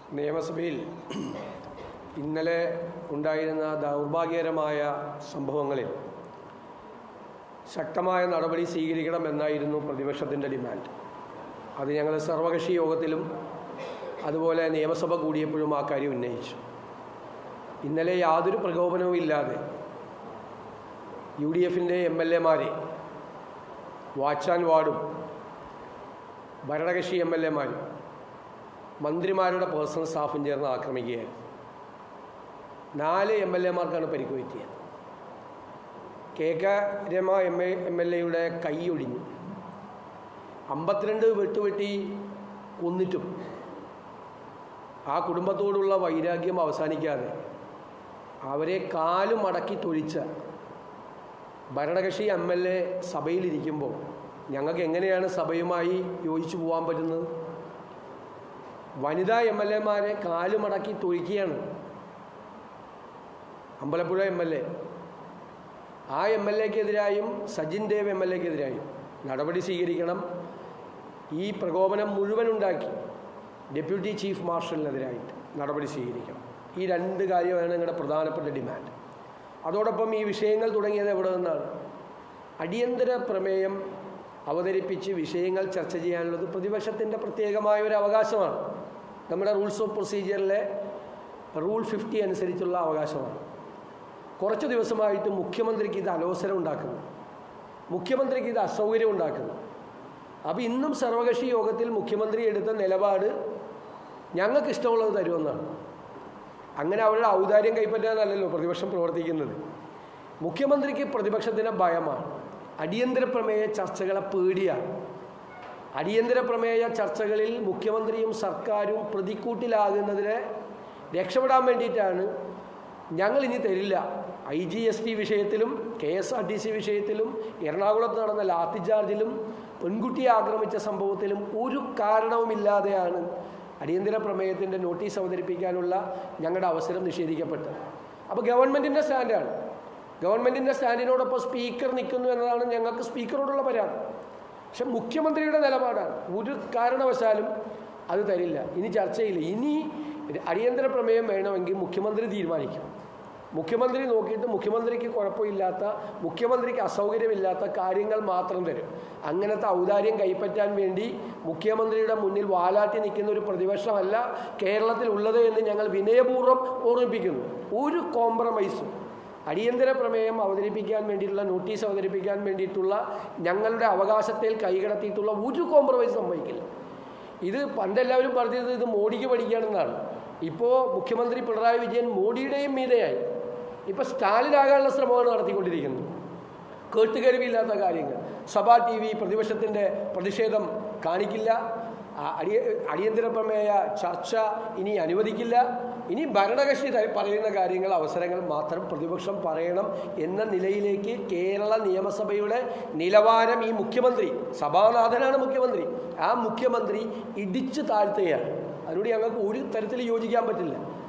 നിയമസഭയിൽ ഇന്നലെ ഉണ്ടായിരുന്ന ദൗർഭാഗ്യകരമായ സംഭവങ്ങളിൽ ശക്തമായ നടപടി സ്വീകരിക്കണമെന്നായിരുന്നു പ്രതിപക്ഷത്തിൻ്റെ ഡിമാൻഡ് അത് ഞങ്ങൾ സർവകക്ഷി യോഗത്തിലും അതുപോലെ നിയമസഭ കൂടിയപ്പോഴും ആ കാര്യം ഉന്നയിച്ചു ഇന്നലെ യാതൊരു പ്രകോപനവും ഇല്ലാതെ യു ഡി എഫിൻ്റെ എം എൽ എമാരെ വാച്ച് ആൻഡ് വാർഡും ഭരണകക്ഷി എം എൽ എമാരും മന്ത്രിമാരുടെ പേഴ്സണൽ സ്റ്റാഫും ചേർന്ന് ആക്രമിക്കുകയായിരുന്നു നാല് എം എൽ എമാർക്കാണ് പരിക്ക് പറ്റിയത് K K Rema M A M L എയുടെ കൈ ഒടിഞ്ഞു അമ്പത്തിരണ്ട് വെട്ടുവെട്ടി കൊന്നിട്ടും ആ കുടുംബത്തോടുള്ള വൈരാഗ്യം അവസാനിക്കാതെ അവരെ കാലും മടക്കി തൊഴിച്ച ഭരണകക്ഷി എം എൽ എ സഭയിലിരിക്കുമ്പോൾ ഞങ്ങൾക്ക് എങ്ങനെയാണ് സഭയുമായി യോജിച്ചു പോകാൻ പറ്റുന്നത് വനിതാ എം എൽ എമാരെ കാലുമടക്കി തൊഴിക്കുകയാണ് അമ്പലപ്പുഴ എം എൽ എ ആ എം എൽ എക്കെതിരായും സജിൻ ദേവ് എം എൽ എക്കെതിരായും നടപടി സ്വീകരിക്കണം ഈ പ്രകോപനം മുഴുവൻ ഉണ്ടാക്കി ഡെപ്യൂട്ടി ചീഫ് മാർഷലിനെതിരായിട്ട് നടപടി സ്വീകരിക്കണം ഈ രണ്ട് കാര്യമാണ് ഞങ്ങളുടെ പ്രധാനപ്പെട്ട ഡിമാൻഡ് അതോടൊപ്പം ഈ വിഷയങ്ങൾ തുടങ്ങിയത് എവിടെ നിന്നാണ് അടിയന്തര പ്രമേയം അവതരിപ്പിച്ച് വിഷയങ്ങൾ ചർച്ച ചെയ്യാനുള്ളത് പ്രതിപക്ഷത്തിൻ്റെ പ്രത്യേകമായ ഒരു അവകാശമാണ് നമ്മുടെ റൂൾസ് ഓഫ് പ്രൊസീജിയറിലെ റൂൾ ഫിഫ്റ്റി അനുസരിച്ചുള്ള അവകാശമാണ് കുറച്ച് ദിവസമായിട്ട് മുഖ്യമന്ത്രിക്ക് ഇത് അലോസരം ഉണ്ടാക്കുന്നു മുഖ്യമന്ത്രിക്ക് ഇത് അസൗകര്യം ഉണ്ടാക്കുന്നു അപ്പോൾ ഇന്നും സർവകക്ഷി യോഗത്തിൽ മുഖ്യമന്ത്രി എടുത്ത നിലപാട് ഞങ്ങൾക്ക് ഇഷ്ടമുള്ളത് തരുമെന്നാണ് അങ്ങനെ അവരുടെ ഔദാര്യം കൈപ്പറ്റാനല്ലല്ലോ പ്രതിപക്ഷം പ്രവർത്തിക്കുന്നത് മുഖ്യമന്ത്രിക്ക് പ്രതിപക്ഷത്തിന് ഭയമാണ് അടിയന്തര പ്രമേയ ചർച്ചകളെ പേടിയാണ് അടിയന്തര പ്രമേയ ചർച്ചകളിൽ മുഖ്യമന്ത്രിയും സർക്കാരും പ്രതിക്കൂട്ടിലാകുന്നതിനെ രക്ഷപ്പെടാൻ വേണ്ടിയിട്ടാണ് ഞങ്ങൾ ഇനി തരില്ല ഐ ജി എസ് ടി വിഷയത്തിലും K S R T C വിഷയത്തിലും എറണാകുളത്ത് നടന്ന ലാത്തി ചാർജിലും പെൺകുട്ടിയെ ആക്രമിച്ച സംഭവത്തിലും ഒരു കാരണവുമില്ലാതെയാണ് അടിയന്തര പ്രമേയത്തിൻ്റെ നോട്ടീസ് അവതരിപ്പിക്കാനുള്ള ഞങ്ങളുടെ അവസരം നിഷേധിക്കപ്പെട്ടത് അപ്പോൾ ഗവൺമെൻറ്റിൻ്റെ സ്റ്റാൻഡാണ് ഗവൺമെൻറ്റിൻ്റെ സ്റ്റാൻഡിനോടൊപ്പം സ്പീക്കർ നിൽക്കുന്നു എന്നതാണ് ഞങ്ങൾക്ക് സ്പീക്കറോടുള്ള പരാതി പക്ഷെ മുഖ്യമന്ത്രിയുടെ നിലപാടാണ് ഒരു കാരണവശാലും അത് തരില്ല ഇനി ചർച്ചയില്ല ഇനി അടിയന്തര പ്രമേയം വേണമെങ്കിൽ മുഖ്യമന്ത്രി തീരുമാനിക്കണം മുഖ്യമന്ത്രി നോക്കിയിട്ട് മുഖ്യമന്ത്രിക്ക് കുഴപ്പമില്ലാത്ത മുഖ്യമന്ത്രിക്ക് അസൗകര്യമില്ലാത്ത കാര്യങ്ങൾ മാത്രം തരും അങ്ങനത്തെ ഔദാര്യം കൈപ്പറ്റാൻ വേണ്ടി മുഖ്യമന്ത്രിയുടെ മുന്നിൽ വാലാട്ടി നിൽക്കുന്ന ഒരു പ്രതിപക്ഷമല്ല കേരളത്തിൽ ഉള്ളത് എന്ന് ഞങ്ങൾ വിനയപൂർവ്വം ഓർമ്മിപ്പിക്കുന്നു ഒരു കോംപ്രമൈസും അടിയന്തര പ്രമേയം അവതരിപ്പിക്കാൻ വേണ്ടിയിട്ടുള്ള നോട്ടീസ് അവതരിപ്പിക്കാൻ വേണ്ടിയിട്ടുള്ള ഞങ്ങളുടെ അവകാശത്തിൽ കൈകടത്തിയിട്ടുള്ള ഒരു കോംപ്രമൈസ് സംഭവിക്കില്ല ഇത് പണ്ടെല്ലാവരും പറഞ്ഞത് ഇത് മോഡിക്ക് പഠിക്കുകയാണെന്നാണ് ഇപ്പോൾ മുഖ്യമന്ത്രി പിണറായി വിജയൻ മോഡിയുടെയും മീതയായി ഇപ്പോൾ സ്റ്റാലിനാകാനുള്ള ശ്രമമാണ് നടത്തിക്കൊണ്ടിരിക്കുന്നത് കേട്ടുകരുവില്ലാത്ത കാര്യങ്ങൾ സഭാ ടി വി പ്രതിപക്ഷത്തിൻ്റെ പ്രതിഷേധം കാണിക്കില്ല അടിയ അടിയന്തര പ്രമേയ ചർച്ച ഇനി അനുവദിക്കില്ല ഇനി ഭരണകക്ഷി പറയുന്ന കാര്യങ്ങൾ അവസരങ്ങൾ മാത്രം പ്രതിപക്ഷം പറയണം എന്ന നിലയിലേക്ക് കേരള നിയമസഭയുടെ നിലവാരം ഈ മുഖ്യമന്ത്രി സഭാനാഥനാണ് മുഖ്യമന്ത്രി ആ മുഖ്യമന്ത്രി ഇടിച്ചു താഴ്ത്തുകയാണ് അതിനോട് ഞങ്ങൾക്ക് ഒരു തരത്തിൽ യോജിക്കാൻ പറ്റില്ല